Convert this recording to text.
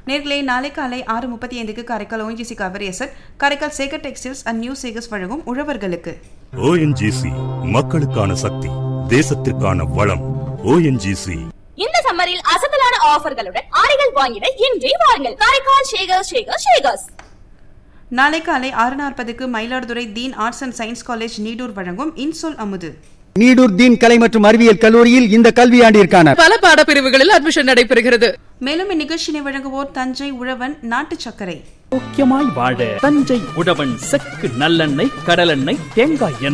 நேர்களே நாளை காலை ஆறு முப்பத்தி ஐந்துக்கு காரைக்கால் ஓஎன்ஜிசி கவரேசர் Karaikal Sekar textiles and new Sekars வழங்கும் உழவர்களுக்கு ஓஎன்ஜிசி மக்களுக்கான சக்தி தேசத்திற்கான வளம் ஓஎன்ஜிசி இந்த சம்மரில் அசத்தலான ஆஃபர்களுடன் ஆடைகள் வாங்கிட இன்றே வாருங்கள் காரைக்கால் ஷேகர் ஷேகர் ஷேகர்ஸ் நாளை காலை ஆறு நாற்பதுக்கு Mayiladuthurai Deen arts and science college Needur வழங்கும் இன்சொல் அமுது நீடூர் தீன் கலை மற்றும் அறிவியல் கல்லூரியில் இந்த கல்வியாண்டிற்கான பல பாடப்பிரிவுகளில் அட்மிஷன் நடைபெறுகிறது மேலும் இந்நிகழ்ச்சியினை வழங்குவோர் தஞ்சை உழவன் நாட்டு சர்க்கரை முக்கியமாய் வாழ தஞ்சை உழவன் செக்கு நல்லெண்ணெய் கடலெண்ணெய் தேங்காய் எண்ணெய்